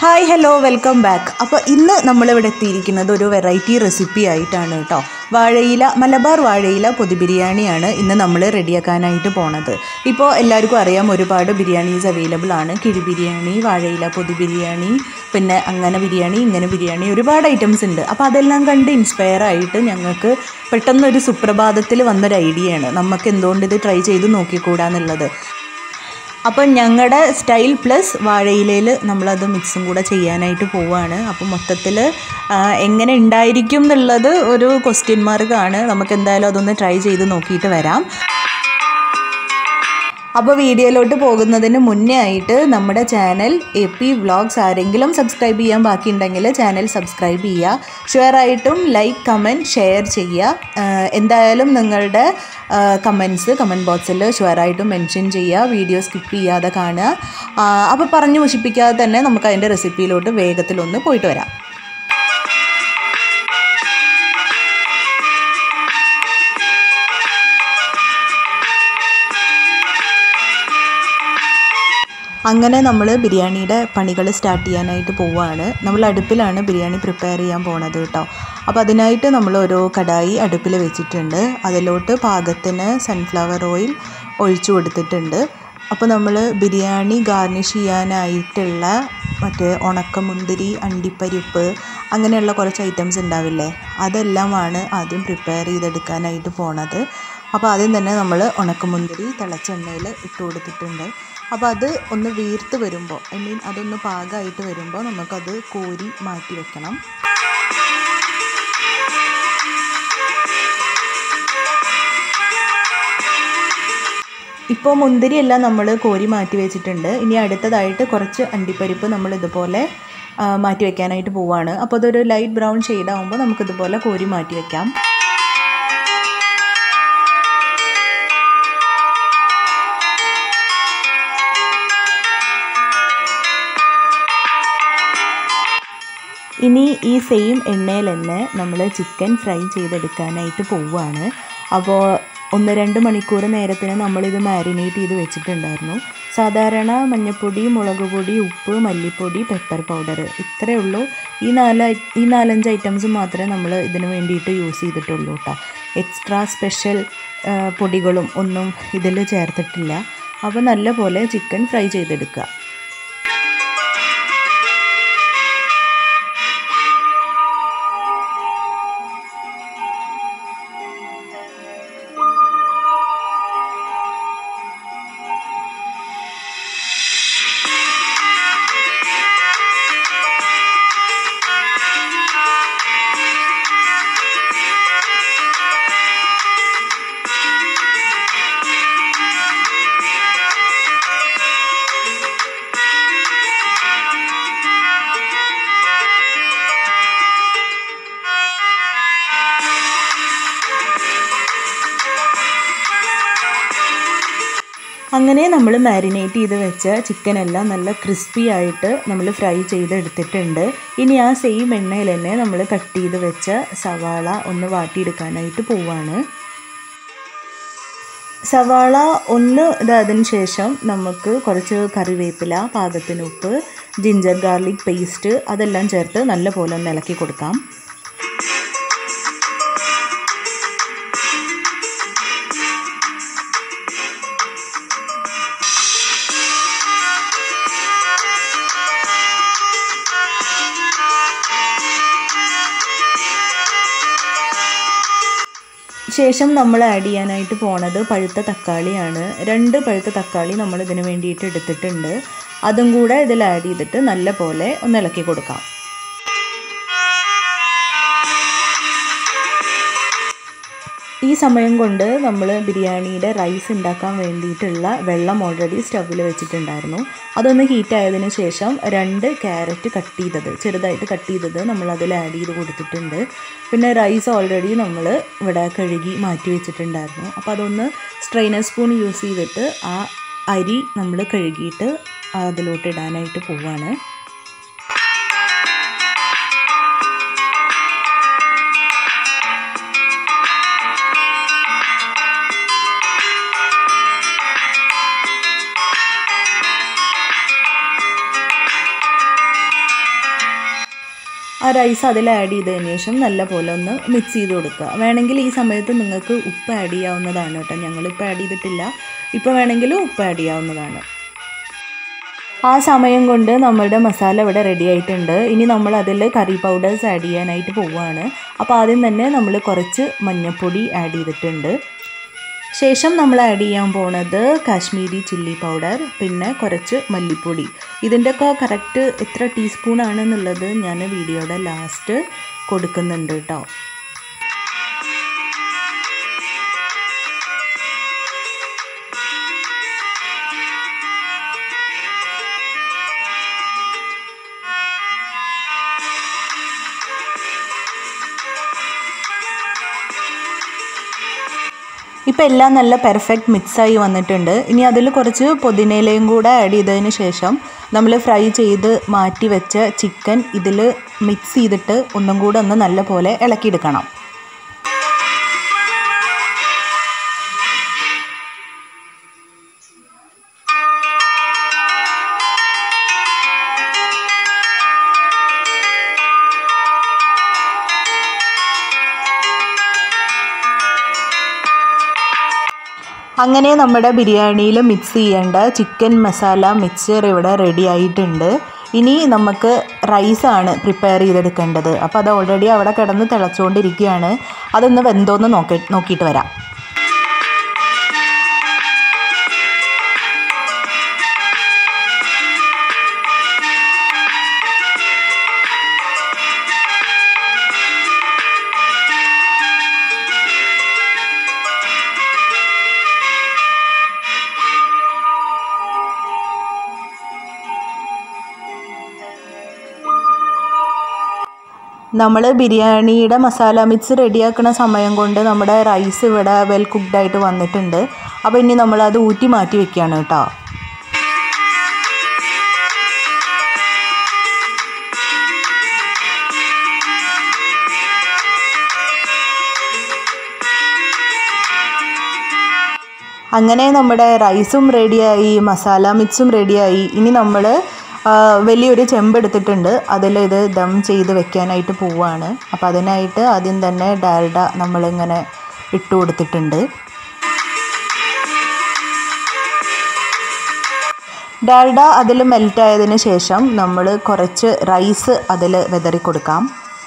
hi hello welcome back അപ്പോൾ ഇന്ന് നമ്മളിവിടെ എത്തിയിരിക്കുന്നത് ഒരു വെറൈറ്റി റെസിപ്പി ആയിട്ടാണ് കേട്ടോ വാഴയില മലബാർ വാഴയില പൊതി ബിരിയാണിയാണ് ഇന്ന് നമ്മൾ റെഡിയാക്കാനായിട്ട് പോണത് ഇപ്പോൾ എല്ലാവർക്കും അറിയാം ഒരുപാട് ബിരിയാണീസ് അവൈലബിൾ ആണ് കിഴി ബിരിയാണി വാഴയില പൊതി ബിരിയാണി പിന്നെ അങ്ങനെ ബിരിയാണി ഇങ്ങനെ ബിരിയാണി ഒരുപാട് ഐറ്റംസ് ഉണ്ട് അപ്പോൾ അതെല്ലാം കണ്ട് ഇൻസ്പയർ ആയിട്ട് ഞങ്ങൾക്ക് പെട്ടെന്നൊരു സുപ്രഭാതത്തിൽ വന്നൊരു ഐഡിയയാണ് നമുക്ക് എന്തുകൊണ്ട് ഇത് ട്രൈ ചെയ്ത് നോക്കിക്കൂടാന്നുള്ളത് അപ്പം ഞങ്ങളുടെ സ്റ്റൈൽ പ്ലസ് വാഴയിലയിൽ നമ്മളത് മിക്സും കൂടെ ചെയ്യാനായിട്ട് പോവുകയാണ് അപ്പം മൊത്തത്തിൽ എങ്ങനെ ഉണ്ടായിരിക്കും എന്നുള്ളത് ഒരു ക്വസ്റ്റ്യൻ മാർക്കാണ് നമുക്ക് എന്തായാലും അതൊന്ന് ട്രൈ ചെയ്ത് നോക്കിയിട്ട് വരാം അപ്പോൾ വീഡിയോയിലോട്ട് പോകുന്നതിന് മുന്നേ ആയിട്ട് നമ്മുടെ ചാനൽ എ പി വ്ളോഗ്സ് ആരെങ്കിലും സബ്സ്ക്രൈബ് ചെയ്യാൻ ബാക്കിയുണ്ടെങ്കിൽ ചാനൽ സബ്സ്ക്രൈബ് ചെയ്യുക ഷുവർ ആയിട്ടും ലൈക്ക് കമൻറ്റ് ഷെയർ ചെയ്യുക എന്തായാലും നിങ്ങളുടെ കമൻസ് കമൻറ്റ് ബോക്സിൽ ഷുവറായിട്ടും മെൻഷൻ ചെയ്യുക വീഡിയോ സ്കിപ്പ് ചെയ്യാതെ കാണുക അപ്പോൾ പറഞ്ഞു മുഷിപ്പിക്കാതെ തന്നെ നമുക്ക് അതിൻ്റെ റെസിപ്പിയിലോട്ട് വേഗത്തിലൊന്ന് പോയിട്ട് വരാം അങ്ങനെ നമ്മൾ ബിരിയാണിയുടെ പണികൾ സ്റ്റാർട്ട് ചെയ്യാനായിട്ട് പോവുകയാണ് നമ്മൾ അടുപ്പിലാണ് ബിരിയാണി പ്രിപ്പയർ ചെയ്യാൻ പോണത് കേട്ടോ അപ്പോൾ അതിനായിട്ട് നമ്മൾ ഒരു കടായി അടുപ്പിൽ വെച്ചിട്ടുണ്ട് അതിലോട്ട് പാകത്തിന് സൺഫ്ലവർ ഓയിൽ ഒഴിച്ചു കൊടുത്തിട്ടുണ്ട് അപ്പോൾ നമ്മൾ ബിരിയാണി ഗാർണിഷ് ചെയ്യാനായിട്ടുള്ള മറ്റേ ഉണക്കമുന്തിരി അണ്ടിപ്പരിപ്പ് അങ്ങനെയുള്ള കുറച്ച് ഐറ്റംസ് ഉണ്ടാവില്ലേ അതെല്ലാമാണ് ആദ്യം പ്രിപ്പയർ ചെയ്തെടുക്കാനായിട്ട് പോണത് അപ്പോൾ ആദ്യം തന്നെ നമ്മൾ ഉണക്കമുന്തിരി തിളച്ച എണ്ണയിൽ ഇട്ട് കൊടുത്തിട്ടുണ്ട് അപ്പോൾ അത് ഒന്ന് വീർത്ത് വരുമ്പോൾ ഐ മീൻ അതൊന്ന് പാകമായിട്ട് വരുമ്പോൾ നമുക്കത് കോരി മാറ്റി വെക്കണം ഇപ്പോൾ മുന്തിരിയെല്ലാം നമ്മൾ കോരി മാറ്റി വെച്ചിട്ടുണ്ട് ഇനി അടുത്തതായിട്ട് കുറച്ച് അണ്ടിപ്പരിപ്പ് നമ്മൾ ഇതുപോലെ മാറ്റി വെക്കാനായിട്ട് പോവുകയാണ് അപ്പോൾ അതൊരു ലൈറ്റ് ബ്രൗൺ ഷെയ്ഡ് ആകുമ്പോൾ നമുക്കിതുപോലെ കോരി മാറ്റി വെക്കാം ഇനി ഈ സെയിം എണ്ണയിൽ തന്നെ നമ്മൾ ചിക്കൻ ഫ്രൈ ചെയ്തെടുക്കാനായിട്ട് പോവുകയാണ് അപ്പോൾ ഒന്ന് രണ്ട് മണിക്കൂർ നേരത്തിന് നമ്മളിത് മാരിനേറ്റ് ചെയ്ത് വെച്ചിട്ടുണ്ടായിരുന്നു സാധാരണ മഞ്ഞൾപ്പൊടി മുളക് പൊടി ഉപ്പ് മല്ലിപ്പൊടി പെപ്പർ പൗഡർ ഇത്രയേ ഉള്ളൂ ഈ നാല് ഈ നാലഞ്ച് ഐറ്റംസ് മാത്രമേ നമ്മൾ ഇതിന് വേണ്ടിയിട്ട് യൂസ് ചെയ്തിട്ടുള്ളൂ കേട്ടോ എക്സ്ട്രാ സ്പെഷ്യൽ പൊടികളും ഒന്നും ഇതിൽ ചേർത്തിട്ടില്ല അപ്പോൾ നല്ല പോലെ ചിക്കൻ ഫ്രൈ ചെയ്തെടുക്കുക അങ്ങനെ നമ്മൾ മാരിനേറ്റ് ചെയ്ത് വെച്ച ചിക്കനെല്ലാം നല്ല ക്രിസ്പി ആയിട്ട് നമ്മൾ ഫ്രൈ ചെയ്തെടുത്തിട്ടുണ്ട് ഇനി ആ സെയിം എണ്ണയിൽ തന്നെ നമ്മൾ കട്ട് ചെയ്ത് വെച്ച സവാള ഒന്ന് വാട്ടിയെടുക്കാനായിട്ട് പോവാണ് സവാള ഒന്ന് ഇതായതിനു ശേഷം നമുക്ക് കുറച്ച് കറിവേപ്പില പാകത്തിന് ഉപ്പ് ജിഞ്ചർ ഗാർലിക് പേസ്റ്റ് അതെല്ലാം ചേർത്ത് നല്ലപോലെ ഒന്ന് ഇളക്കി കൊടുക്കാം ശേഷം നമ്മൾ ആഡ് ചെയ്യാനായിട്ട് പോണത് പഴുത്ത തക്കാളിയാണ് രണ്ട് പഴുത്ത തക്കാളി നമ്മൾ ഇതിന് വേണ്ടിയിട്ട് എടുത്തിട്ടുണ്ട് അതും കൂടെ ഇതിൽ ആഡ് ചെയ്തിട്ട് നല്ല പോലെ ഒന്ന് ഇളക്കി കൊടുക്കാം ഈ സമയം കൊണ്ട് നമ്മൾ ബിരിയാണിയുടെ റൈസ് ഉണ്ടാക്കാൻ വേണ്ടിയിട്ടുള്ള വെള്ളം ഓൾറെഡി സ്റ്റവിൽ വെച്ചിട്ടുണ്ടായിരുന്നു അതൊന്ന് ഹീറ്റ് ആയതിനു ശേഷം രണ്ട് ക്യാരറ്റ് കട്ട് ചെയ്തത് ചെറുതായിട്ട് കട്ട് ചെയ്തത് നമ്മൾ അതിൽ ആഡ് ചെയ്ത് കൊടുത്തിട്ടുണ്ട് പിന്നെ റൈസ് ഓൾറെഡി നമ്മൾ ഇവിടെ കഴുകി മാറ്റി വെച്ചിട്ടുണ്ടായിരുന്നു അപ്പോൾ അതൊന്ന് സ്ട്രെയിനർ സ്പൂൺ യൂസ് ചെയ്തിട്ട് ആ അരി നമ്മൾ കഴുകിയിട്ട് അതിലോട്ട് ഇടാനായിട്ട് പോവാണ് റൈസ് അതിൽ ആഡ് ചെയ്തതിന് ശേഷം നല്ല പോലെ ഒന്ന് മിക്സ് ചെയ്ത് കൊടുക്കുക വേണമെങ്കിൽ ഈ സമയത്ത് നിങ്ങൾക്ക് ഉപ്പ് ആഡ് ചെയ്യാവുന്നതാണ് കേട്ടോ ഞങ്ങളിപ്പോൾ ആഡ് ചെയ്തിട്ടില്ല ഇപ്പോൾ വേണമെങ്കിൽ ഉപ്പ് ആഡ് ചെയ്യാവുന്നതാണ് ആ സമയം കൊണ്ട് നമ്മളുടെ മസാല ഇവിടെ റെഡി ആയിട്ടുണ്ട് ഇനി നമ്മൾ അതിൽ കറി പൗഡേഴ്സ് ആഡ് ചെയ്യാനായിട്ട് പോവുകയാണ് അപ്പോൾ ആദ്യം തന്നെ നമ്മൾ കുറച്ച് മഞ്ഞൾപ്പൊടി ആഡ് ചെയ്തിട്ടുണ്ട് ശേഷം നമ്മൾ ആഡ് ചെയ്യാൻ പോണത് കാശ്മീരി ചില്ലി പൗഡർ പിന്നെ കുറച്ച് മല്ലിപ്പൊടി ഇതിൻ്റെയൊക്കെ കറക്റ്റ് എത്ര ടീസ്പൂൺ ആണെന്നുള്ളത് ഞാൻ വീഡിയോയുടെ ലാസ്റ്റ് കൊടുക്കുന്നുണ്ട് കേട്ടോ ഇപ്പോൾ എല്ലാം നല്ല പെർഫെക്റ്റ് മിക്സായി വന്നിട്ടുണ്ട് ഇനി അതിൽ കുറച്ച് പുതിനയിലയും കൂടെ ആഡ് ചെയ്തതിന് ശേഷം നമ്മൾ ഫ്രൈ ചെയ്ത് മാറ്റി വെച്ച ചിക്കൻ ഇതിൽ മിക്സ് ചെയ്തിട്ട് ഒന്നും കൂടെ ഒന്ന് നല്ല പോലെ ഇളക്കിയെടുക്കണം അങ്ങനെ നമ്മുടെ ബിരിയാണിയിൽ മിക്സ് ചെയ്യേണ്ട ചിക്കൻ മസാല മിക്സ്ചർ ഇവിടെ റെഡി ആയിട്ടുണ്ട് ഇനി നമുക്ക് റൈസാണ് പ്രിപ്പയർ ചെയ്തെടുക്കേണ്ടത് അപ്പോൾ അത് ഓൾറെഡി അവിടെ കിടന്ന് തിളച്ചുകൊണ്ടിരിക്കുകയാണ് അതൊന്ന് വെന്തോന്ന് നോക്കി നോക്കിയിട്ട് വരാം നമ്മൾ ബിരിയാണിയുടെ മസാല മിക്സ് റെഡിയാക്കുന്ന സമയം കൊണ്ട് നമ്മുടെ റൈസ് ഇവിടെ വെൽ കുക്ക്ഡ് ആയിട്ട് വന്നിട്ടുണ്ട് അപ്പോൾ ഇനി നമ്മളത് ഊറ്റി മാറ്റി വെക്കുകയാണ് കേട്ടോ അങ്ങനെ നമ്മുടെ റൈസും റെഡിയായി മസാല മിക്സും റെഡിയായി ഇനി നമ്മൾ വലിയൊരു ചെമ്പ് എടുത്തിട്ടുണ്ട് അതിൽ ഇത് ദം ചെയ്ത് വെക്കാനായിട്ട് പോവുകയാണ് അപ്പോൾ അതിനായിട്ട് ആദ്യം തന്നെ ഡാൽഡ നമ്മളിങ്ങനെ ഇട്ട് കൊടുത്തിട്ടുണ്ട് ഡാൽഡ അതിൽ മെൽറ്റ് ആയതിന് ശേഷം നമ്മൾ കുറച്ച് റൈസ് അതിൽ വിതറി കൊടുക്കാം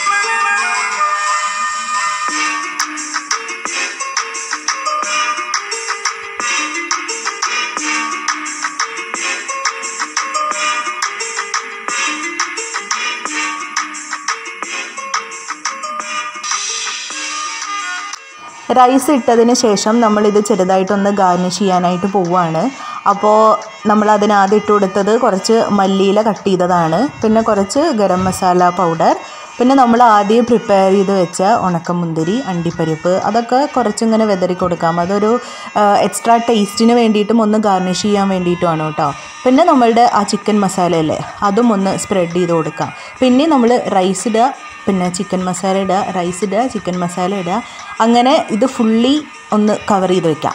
റൈസ് ഇട്ടതിന് ശേഷം നമ്മളിത് ചെറുതായിട്ടൊന്ന് ഗാർണിഷ് ചെയ്യാനായിട്ട് പോവുകയാണ് അപ്പോൾ നമ്മൾ അതിന് ആദ്യം ഇട്ട് കൊടുത്തത് കുറച്ച് മല്ലിയില കട്ട് ചെയ്തതാണ് പിന്നെ കുറച്ച് ഗരം മസാല പൗഡർ പിന്നെ നമ്മൾ ആദ്യം പ്രിപ്പയർ ചെയ്ത് വെച്ച ഉണക്കമുന്തിരി അണ്ടിപ്പരിപ്പ് അതൊക്കെ കുറച്ചിങ്ങനെ വെതറി കൊടുക്കാം അതൊരു എക്സ്ട്രാ ടേസ്റ്റിന് വേണ്ടിയിട്ടും ഒന്ന് ഗാർണിഷ് ചെയ്യാൻ വേണ്ടിയിട്ടുമാണ് കേട്ടോ പിന്നെ നമ്മളുടെ ആ ചിക്കൻ മസാലയല്ലേ അതും ഒന്ന് സ്പ്രെഡ് ചെയ്ത് കൊടുക്കാം പിന്നെ നമ്മൾ റൈസ് ഇടുക പിന്നെ ചിക്കൻ മസാല ഇടുക റൈസ് ഇടുക ചിക്കൻ മസാല ഇടുക അങ്ങനെ ഇത് ഫുള്ളി ഒന്ന് കവർ ചെയ്ത് വെക്കാം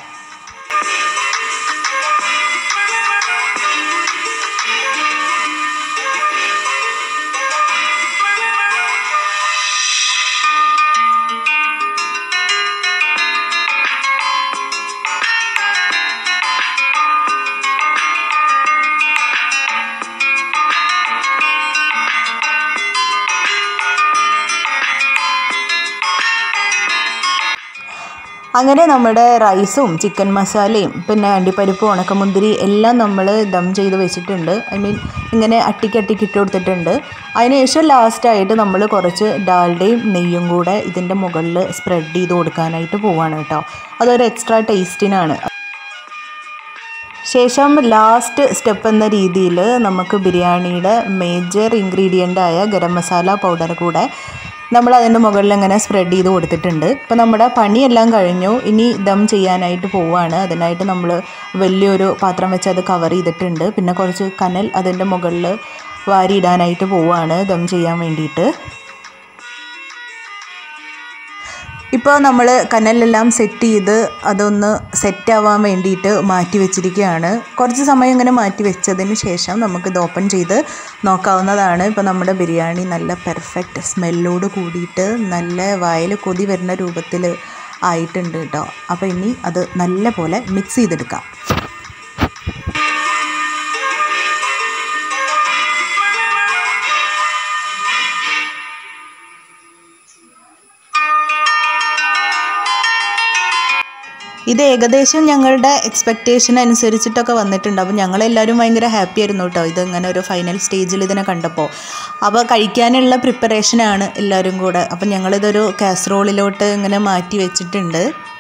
അങ്ങനെ നമ്മുടെ റൈസും ചിക്കൻ മസാലയും പിന്നെ അണ്ടിപ്പരിപ്പ് ഉണക്കമുന്തിരി എല്ലാം നമ്മൾ ദം ചെയ്ത് വെച്ചിട്ടുണ്ട് ഐ മീൻ ഇങ്ങനെ അട്ടിക്ക് അട്ടിക്ക് ഇട്ട് കൊടുത്തിട്ടുണ്ട് അതിനുശേഷം ലാസ്റ്റായിട്ട് നമ്മൾ കുറച്ച് ഡാൽഡയും നെയ്യും കൂടെ ഇതിൻ്റെ മുകളിൽ സ്പ്രെഡ് ചെയ്ത് കൊടുക്കാനായിട്ട് പോവാണ് കേട്ടോ അതൊരു എക്സ്ട്രാ ടേസ്റ്റിനാണ് ശേഷം ലാസ്റ്റ് സ്റ്റെപ്പ് എന്ന രീതിയിൽ നമുക്ക് ബിരിയാണിയുടെ മേജർ ഇൻഗ്രീഡിയൻ്റ് ആയ ഗരം മസാല പൗഡർ കൂടെ നമ്മൾ അതിൻ്റെ മുകളിൽ ഇങ്ങനെ സ്പ്രെഡ് ചെയ്ത് കൊടുത്തിട്ടുണ്ട് ഇപ്പോൾ നമ്മുടെ പണിയെല്ലാം കഴിഞ്ഞു ഇനി ദം ചെയ്യാനായിട്ട് പോവുകയാണ് അതിനായിട്ട് നമ്മൾ വലിയൊരു പാത്രം വെച്ച് അത് കവർ ചെയ്തിട്ടുണ്ട് പിന്നെ കുറച്ച് കനൽ അതിൻ്റെ മുകളിൽ വാരിയിടാനായിട്ട് പോവുകയാണ് ദം ചെയ്യാൻ വേണ്ടിയിട്ട് ഇപ്പോൾ നമ്മൾ കനലെല്ലാം സെറ്റ് ചെയ്ത് അതൊന്ന് സെറ്റാവാൻ വേണ്ടിയിട്ട് മാറ്റി വെച്ചിരിക്കുകയാണ് കുറച്ച് സമയം ഇങ്ങനെ മാറ്റി വെച്ചതിന് ശേഷം നമുക്കിത് ഓപ്പൺ ചെയ്ത് നോക്കാവുന്നതാണ് ഇപ്പോൾ നമ്മുടെ ബിരിയാണി നല്ല പെർഫെക്റ്റ് സ്മെല്ലോട് കൂടിയിട്ട് നല്ല വായിൽ കൊതി വരുന്ന രൂപത്തിൽ ആയിട്ടുണ്ട് കേട്ടോ അപ്പോൾ ഇനി അത് നല്ല പോലെ മിക്സ് ചെയ്തെടുക്കാം ഇത് ഏകദേശം ഞങ്ങളുടെ എക്സ്പെക്റ്റേഷൻ അനുസരിച്ചിട്ടൊക്കെ വന്നിട്ടുണ്ട് അപ്പോൾ ഞങ്ങളെല്ലാവരും ഭയങ്കര ഹാപ്പി ആയിരുന്നു കേട്ടോ ഇത് ഇങ്ങനെ ഒരു ഫൈനൽ സ്റ്റേജിൽ ഇതിനെ കണ്ടപ്പോൾ അപ്പോൾ കഴിക്കാനുള്ള പ്രിപ്പറേഷനാണ് എല്ലാവരും കൂടെ അപ്പോൾ ഞങ്ങളിതൊരു കാസറോളിലോട്ട് ഇങ്ങനെ മാറ്റി വെച്ചിട്ടുണ്ട്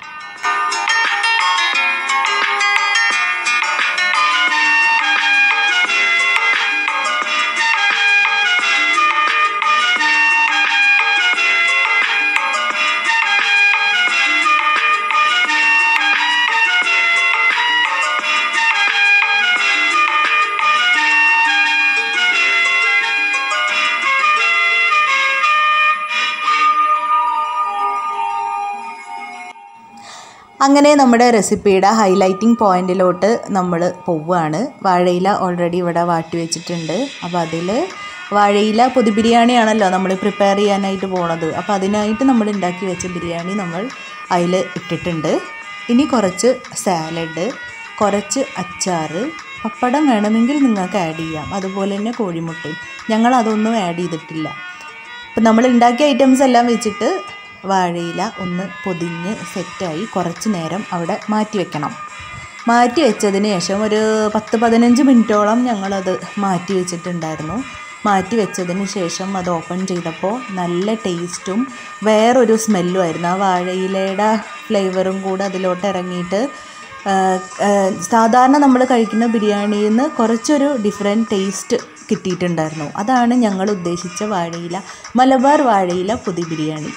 അങ്ങനെ നമ്മുടെ റെസിപ്പിയുടെ ഹൈലൈറ്റിംഗ് പോയിന്റിലോട്ട് നമ്മൾ പോവുകയാണ് വാഴയില ഓൾറെഡി ഇവിടെ വാട്ടി വെച്ചിട്ടുണ്ട് അപ്പോൾ അതിൽ വാഴയില പൊതി ബിരിയാണിയാണല്ലോ നമ്മൾ പ്രിപ്പയർ ചെയ്യാനായിട്ട് പോണത് അപ്പോൾ അതിനായിട്ട് നമ്മൾ ഉണ്ടാക്കി വെച്ച ബിരിയാണി നമ്മൾ അതിൽ ഇട്ടിട്ടുണ്ട് ഇനി കുറച്ച് സാലഡ് കുറച്ച് അച്ചാറ് പപ്പടം വേണമെങ്കിൽ നിങ്ങൾക്ക് ആഡ് ചെയ്യാം അതുപോലെ തന്നെ കോഴിമുട്ടയും ഞങ്ങൾ അതൊന്നും ആഡ് ചെയ്തിട്ടില്ല അപ്പം നമ്മൾ ഉണ്ടാക്കിയ ഐറ്റംസ് എല്ലാം വെച്ചിട്ട് വാഴയില ഒന്ന് പൊതിഞ്ഞ് സെറ്റായി കുറച്ച് നേരം അവിടെ മാറ്റി വെക്കണം മാറ്റി വെച്ചതിന് ശേഷം ഒരു പത്ത് പതിനഞ്ച് മിനിറ്റോളം ഞങ്ങളത് മാറ്റി വെച്ചിട്ടുണ്ടായിരുന്നു മാറ്റി വെച്ചതിന് ശേഷം അത് ഓപ്പൺ ചെയ്തപ്പോൾ നല്ല ടേസ്റ്റും വേറൊരു സ്മെല്ലും ആയിരുന്നു ആ വാഴയിലയുടെ ഫ്ലേവറും കൂടെ അതിലോട്ട് ഇറങ്ങിയിട്ട് സാധാരണ നമ്മൾ കഴിക്കുന്ന ബിരിയാണിയിൽ നിന്ന് കുറച്ചൊരു ഡിഫറെൻറ്റ് ടേസ്റ്റ് കിട്ടിയിട്ടുണ്ടായിരുന്നു അതാണ് ഞങ്ങൾ ഉദ്ദേശിച്ച വാഴയില മലബാർ വാഴയില പൊതി ബിരിയാണി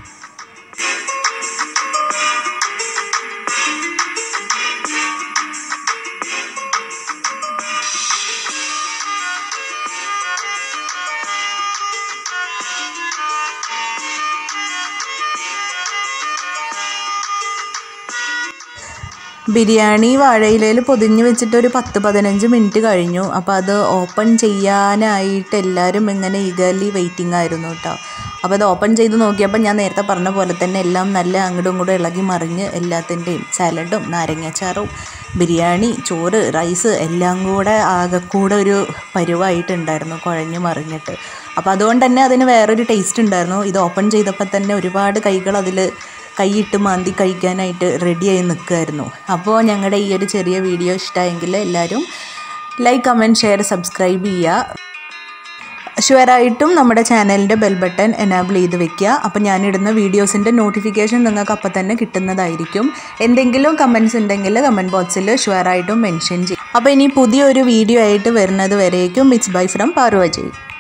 ബിരിയാണി വാഴയിലയിൽ പൊതിഞ്ഞ് വെച്ചിട്ട് ഒരു പത്ത് പതിനഞ്ച് മിനിറ്റ് കഴിഞ്ഞു അപ്പോൾ അത് ഓപ്പൺ ചെയ്യാനായിട്ട് എല്ലാവരും ഇങ്ങനെ ഈഗർലി വെയിറ്റിംഗ് ആയിരുന്നു കേട്ടോ അപ്പോൾ അത് ഓപ്പൺ ചെയ്ത് നോക്കിയപ്പോൾ ഞാൻ നേരത്തെ പറഞ്ഞ പോലെ തന്നെ എല്ലാം നല്ല അങ്ങോട്ടും ഇങ്ങോട്ടും ഇളകി മറിഞ്ഞ് എല്ലാത്തിൻ്റെയും സാലഡും നാരങ്ങാച്ചാറും ബിരിയാണി ചോറ് റൈസ് എല്ലാം കൂടെ ആകെക്കൂടെ ഒരു പരുവായിട്ടുണ്ടായിരുന്നു കുഴഞ്ഞ് മറിഞ്ഞിട്ട് അപ്പോൾ അതുകൊണ്ട് തന്നെ അതിന് വേറൊരു ടേസ്റ്റ് ഉണ്ടായിരുന്നു ഇത് ഓപ്പൺ ചെയ്തപ്പോൾ തന്നെ ഒരുപാട് കൈകൾ അതിൽ കൈയിട്ട് മാന്തി കഴിക്കാനായിട്ട് റെഡിയായി നിൽക്കുമായിരുന്നു അപ്പോൾ ഞങ്ങളുടെ ഈ ഒരു ചെറിയ വീഡിയോ ഇഷ്ടമായെങ്കിൽ എല്ലാവരും ലൈക്ക് കമൻറ്റ് ഷെയർ സബ്സ്ക്രൈബ് ചെയ്യുക ഷുവറായിട്ടും നമ്മുടെ ചാനലിൻ്റെ ബെൽ ബട്ടൺ എനാബിൾ ചെയ്ത് വെക്കുക അപ്പോൾ ഞാനിടുന്ന വീഡിയോസിൻ്റെ നോട്ടിഫിക്കേഷൻ നിങ്ങൾക്ക് അപ്പം തന്നെ കിട്ടുന്നതായിരിക്കും എന്തെങ്കിലും കമൻസ് ഉണ്ടെങ്കിൽ കമൻറ്റ് ബോക്സിൽ ഷുവറായിട്ടും മെൻഷൻ ചെയ്യും അപ്പോൾ ഇനി പുതിയൊരു വീഡിയോ ആയിട്ട് വരുന്നത് വരേക്കും ഇറ്റ്സ് ബൈ ഫ്രം പാർവജയ്